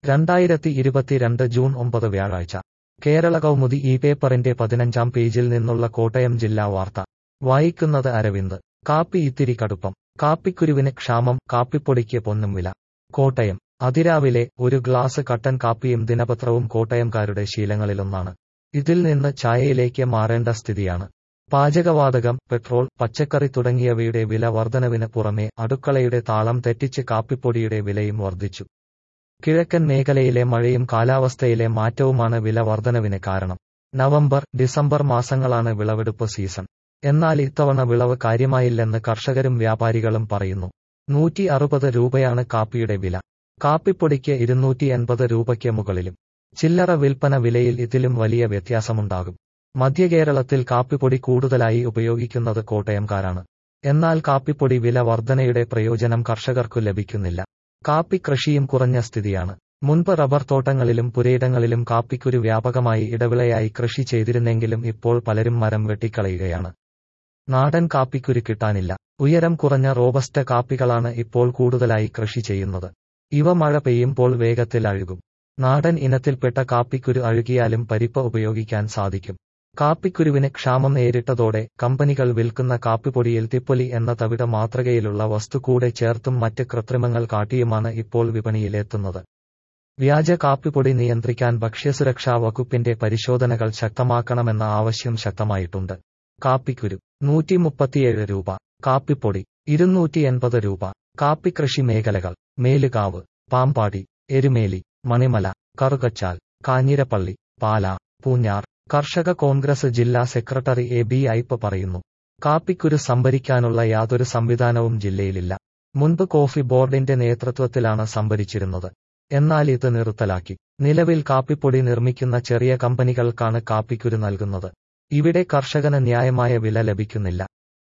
രണ്ടായിരത്തി ഇരുപത്തിരണ്ട് ജൂൺ ഒമ്പത് വ്യാഴാഴ്ച കേരള കൗമുദി ഈ പേപ്പറിന്റെ പതിനഞ്ചാം പേജിൽ നിന്നുള്ള കോട്ടയം ജില്ലാ വാർത്ത വായിക്കുന്നത് അരവിന്ദ് കാപ്പി ഇത്തിരി കടുപ്പം കാപ്പിക്കുരുവിന് ക്ഷാമം കാപ്പിപ്പൊടിക്ക് പൊന്നും വില കോട്ടയം അതിരാവിലെ ഒരു ഗ്ലാസ് കട്ടൻ കാപ്പിയും ദിനപത്രവും കോട്ടയംകാരുടെ ശീലങ്ങളിലൊന്നാണ് ഇതിൽ നിന്ന് ചായയിലേക്ക് മാറേണ്ട സ്ഥിതിയാണ് പാചകവാതകം പെട്രോൾ പച്ചക്കറി തുടങ്ങിയവയുടെ വില വർധനവിന് പുറമെ അടുക്കളയുടെ താളം തെറ്റിച്ച് കാപ്പിപ്പൊടിയുടെ വിലയും വർദ്ധിച്ചു കിഴക്കൻ മേഖലയിലെ മഴയും കാലാവസ്ഥയിലെ മാറ്റവുമാണ് വില വർധനവിന് കാരണം നവംബർ ഡിസംബർ മാസങ്ങളാണ് വിളവെടുപ്പ് സീസൺ എന്നാൽ ഇത്തവണ വിളവ് കാര്യമായില്ലെന്ന് കർഷകരും വ്യാപാരികളും പറയുന്നു നൂറ്റി അറുപത് രൂപയാണ് കാപ്പിയുടെ വില കാപ്പിപ്പൊടിക്ക് ഇരുന്നൂറ്റി എൺപത് രൂപയ്ക്ക് മുകളിലും ചില്ലറ വിൽപ്പന വിലയിൽ ഇതിലും വലിയ വ്യത്യാസമുണ്ടാകും മധ്യകേരളത്തിൽ കാപ്പിപ്പൊടി കൂടുതലായി ഉപയോഗിക്കുന്നത് കോട്ടയംകാരാണ് എന്നാൽ കാപ്പിപ്പൊടി വില വർധനയുടെ പ്രയോജനം കർഷകർക്കു ലഭിക്കുന്നില്ല കാപ്പി കൃഷിയും കുറഞ്ഞ സ്ഥിതിയാണ് മുൻപ് റബ്ബർ തോട്ടങ്ങളിലും പുരയിടങ്ങളിലും കാപ്പിക്കുരു വ്യാപകമായി ഇടവിളയായി കൃഷി ചെയ്തിരുന്നെങ്കിലും ഇപ്പോൾ പലരും മരം വെട്ടിക്കളയുകയാണ് നാടൻ കാപ്പിക്കുരു കിട്ടാനില്ല ഉയരം കുറഞ്ഞ റോബസ്റ്റ കാപ്പികളാണ് ഇപ്പോൾ കൂടുതലായി കൃഷി ചെയ്യുന്നത് ഇവ മഴ പെയ്യുമ്പോൾ വേഗത്തിൽ അഴുകും നാടൻ ഇനത്തിൽപ്പെട്ട കാപ്പിക്കുരു അഴുകിയാലും പരിപ്പ് ഉപയോഗിക്കാൻ സാധിക്കും കാപ്പിക്കുരുവിന് ക്ഷാമം നേരിട്ടതോടെ കമ്പനികൾ വിൽക്കുന്ന കാപ്പിപ്പൊടിയിൽ തിപ്പൊലി എന്ന തവിട മാതൃകയിലുള്ള വസ്തു കൂടെ ചേർത്തും മറ്റ് കൃത്രിമങ്ങൾ കാട്ടിയുമാണ് ഇപ്പോൾ വിപണിയിലെത്തുന്നത് വ്യാജ കാപ്പിപ്പൊടി നിയന്ത്രിക്കാൻ ഭക്ഷ്യസുരക്ഷാ വകുപ്പിന്റെ പരിശോധനകൾ ശക്തമാക്കണമെന്ന ആവശ്യം ശക്തമായിട്ടുണ്ട് കാപ്പിക്കുരു നൂറ്റി മുപ്പത്തിയേഴ് രൂപ കാപ്പിപ്പൊടി ഇരുന്നൂറ്റി എൺപത് രൂപ കാപ്പി കൃഷി മേഖലകൾ മേലുകാവ് പാമ്പാടി എരുമേലി മണിമല കറുകച്ചാൽ കാഞ്ഞിരപ്പള്ളി പാല പൂഞ്ഞാർ കർഷക കോൺഗ്രസ് ജില്ലാ സെക്രട്ടറി എ ബി ഐപ്പ് പറയുന്നു കാപ്പിക്കുരു സംഭരിക്കാനുള്ള യാതൊരു സംവിധാനവും ജില്ലയിലില്ല മുൻപ് കോഫി ബോർഡിന്റെ നേതൃത്വത്തിലാണ് സംഭരിച്ചിരുന്നത് എന്നാൽ ഇത് നിർത്തലാക്കി നിലവിൽ കാപ്പിപ്പൊടി നിർമ്മിക്കുന്ന ചെറിയ കമ്പനികൾക്കാണ് കാപ്പിക്കുരു നൽകുന്നത് ഇവിടെ കർഷകന് ന്യായമായ വില ലഭിക്കുന്നില്ല